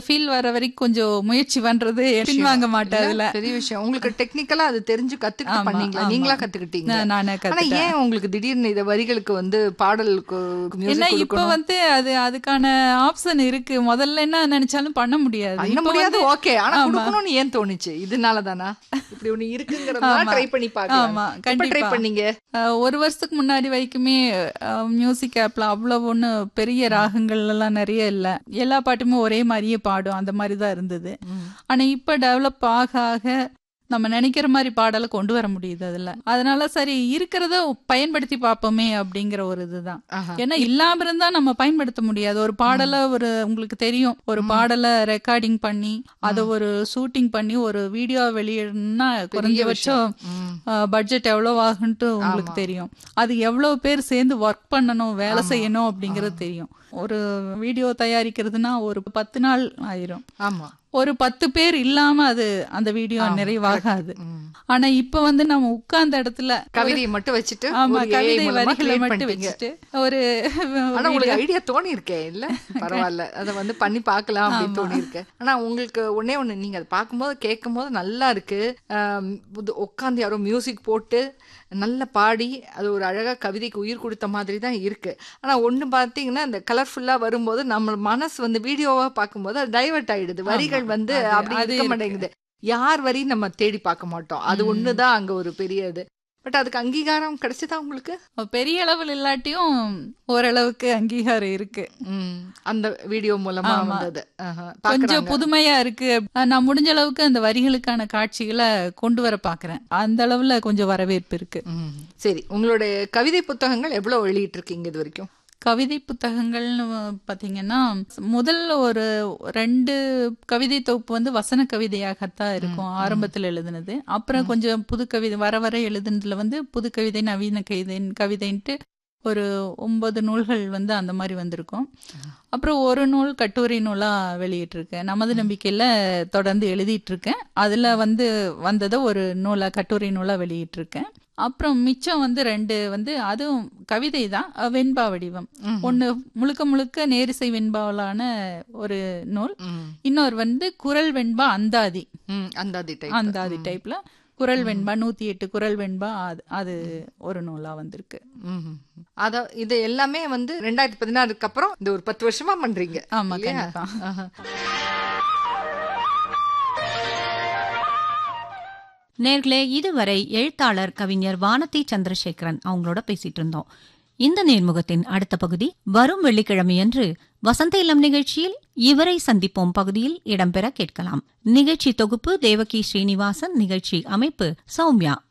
Feel வர வரைக்கும் கொஞ்சம் முயற்சி பண்றது பின்வாங்க மாட்டேன் இல்ல, அதுல பெரிய விஷயம் உங்களுக்கு டெக்னிக்கலா அது தெரிஞ்சு கத்துக்கிட்டு ஆமா, பண்ணீங்களா ஆமா. நீங்களா கத்துக்கிட்டீங்க நான் நானே ஆனா கத்துட்டேன் ஏன் உங்களுக்கு திடீர்னு இத வரிகளுக்கு வந்து பாடலுக்கு ஏன்னா மியூசிக் இப்ப வந்து அது அதுக்கான ஆப்ஷன் இருக்கு முதல்ல என்ன நினைச்சாலும் பண்ண முடியாது பண்ண இப்ப முடியாது வந்து- ஓகே ஆனா ஆமா. கொடுக்கணும்னு ஏன் தோணுச்சு இதனால தானா இப்படி ஒண்ணு இருக்குங்கிறதா ஆமா. ட்ரை பண்ணி பாக்கலாம் ஆமா, எப்ப ட்ரை கண்டிப்பா. பண்ணீங்க அஹ், ஒரு வருஷத்துக்கு முன்னாடி வரைக்குமே மியூசிக் ஆப்ல அவ்வளவு ஒண்ணு பெரிய ராகங்கள் எல்லாம் நிறைய இல்ல எல்லா பாட்டுமே ஒரே மாதிரியே பாடும் அந்த மாதிரி தான் இருந்தது ஆனா இப்ப டெவலப் ஆக ஆக நம்ம நினைக்கிற மாதிரி பாடலை கொண்டு வர முடியுது அதுல அதனால சரி இருக்கிறத பயன்படுத்தி பார்ப்போமே அப்படிங்கிற ஒரு இதுதான் ஆஹா. ஏன்னா இல்லாம இருந்தா நம்ம பயன்படுத்த முடியாது ஒரு பாடலை ஒரு உங்களுக்கு தெரியும் ஒரு பாடலை ரெக்கார்டிங் பண்ணி அதை ஒரு ஷூட்டிங் பண்ணி ஒரு வீடியோ வெளியிடணும்னா குறைஞ்சபட்சம் ம். பட்ஜெட் எவ்வளவு ஆகுன்ட்டு உங்களுக்கு தெரியும் அது எவ்வளவு பேர் சேர்ந்து ஒர்க் பண்ணணும் வேலை செய்யணும் அப்படிங்கறது தெரியும் ஒரு வீடியோ தயாரிக்கிறதுனா ஒரு பத்து நாள் ஆயிரும் ஆமா ஒரு பத்து பேர் இல்லாம அது அந்த வீடியோ நிறைவாகாது ம். ஆனா இப்ப வந்து நம்ம உட்கார்ந்த இடத்துல கவிதையை மட்டும் வச்சுட்டு ஆமா ஒரு AI கவிதை மூலமா வரிகளை create மட்டும் பண்ணிட்டீங்க. வச்சுட்டு ஒரு ஆனா உங்களுக்கு ஐடியா தோணி இருக்கே இல்ல பரவாயில்ல அத வந்து பண்ணி பார்க்கலாம் அப்படின்னு தோணி இருக்கு ஆனா உங்களுக்கு ஒண்ணே ஒண்ணு நீங்க அதை பார்க்கும்போது கேட்கும் போது நல்லா இருக்கு ஆம், இது உட்காந்து யாரோ மியூசிக் போட்டு நல்லா பாடி அது ஒரு அழகா கவிதைக்கு உயிர் கொடுத்த மாதிரி தான் இருக்கு ஆனா ஒண்ணு பாத்தீங்கன்னா இந்த கலர்ஃபுல்லா வரும்போது நம்ம மனசு வந்து வீடியோவா பார்க்கும்போது அது டைவர்ட் ஆயிடுது வரிகள் வந்து அது- அப்படி அது இருக்க இருக்கு. மாட்டேங்குது யார் வரி நம்ம தேடி பார்க்க மாட்டோம் அது ஒண்ணுதான் அங்க ஒரு பெரிய இது பட் அதுக்கு அங்கீகாரம் கிடைச்சதா உங்களுக்கு பெரிய அளவில் இல்லாட்டியும் ஓரளவுக்கு அங்கீகாரம் இருக்கு ம். அந்த வீடியோ மூலமா ஆமா. வந்தது ஆஹா. கொஞ்சம் பாக்குறாங்க. புதுமையா இருக்கு அஹ் நான் முடிஞ்ச அளவுக்கு அந்த வரிகளுக்கான காட்சிகளை கொண்டு வர பாக்குறேன் அந்த அளவுல கொஞ்சம் வரவேற்பு இருக்கு ம். சரி உங்களுடைய கவிதை புத்தகங்கள் எவ்வளவு வெளியிட்டு இருக்கீங்க இது வரைக்கும் கவிதை புத்தகங்கள்னு பார்த்தீங்கன்னா முதல் ஒரு ரெண்டு கவிதை தொகுப்பு வந்து வசன கவிதையாகத்தான் இருக்கும் ஆரம்பத்தில் எழுதுனது அப்புறம் கொஞ்சம் புது கவிதை வர வர எழுதுனதுல வந்து புது கவிதை நவீன கவிதை கவிதைன்ட்டு ஒரு ஒன்பது நூல்கள் வந்து அந்த மாதிரி வந்திருக்கும் அப்புறம் ஒரு நூல் கட்டுரை நூலா வெளியிட்டிருக்கேன் நமது நம்பிக்கையில தொடர்ந்து எழுதிட்டு இருக்கேன் அதுல வந்து வந்ததை ஒரு நூலா கட்டுரை நூலா வெளியிட்டிருக்கேன் அப்புறம் மிச்சம் வந்து ரெண்டு வந்து அதுவும் கவிதை தான் அஹ் வெண்பா வடிவம் ஒன்னு முழுக்க முழுக்க நேரிசை வெண்பாவலான ஒரு நூல் ம். இன்னொரு வந்து குரல் வெண்பா அந்தாதி ம். அந்தாதி டைப் அந்தாதி டைப்ல குரல் வெண்பா நூத்தி எட்டு குரல் வெண்பா அது அது ஒரு நூலா வந்திருக்கு ம். அத இது எல்லாமே வந்து ரெண்டாயிரத்தி பதினாறுக்கு அப்புறம் இந்த ஒரு பத்து வருஷமா பண்றீங்க ஆமா இல்லையா? கண்டிப்பா ஆஹா. நேர்களே இதுவரை எழுத்தாளர் கவிஞர் வானதி சந்திரசேகரன் அவங்களோட பேசிட்டு இருந்தோம் இந்த நேர்முகத்தின் அடுத்த பகுதி வரும் வெள்ளிக்கிழமையன்று வசந்த இளம் நிகழ்ச்சியில் இவரை சந்திப்போம் பகுதியில் இடம்பெற கேட்கலாம் நிகழ்ச்சி தொகுப்பு தேவகி ஸ்ரீனிவாசன் நிகழ்ச்சி அமைப்பு சௌமியா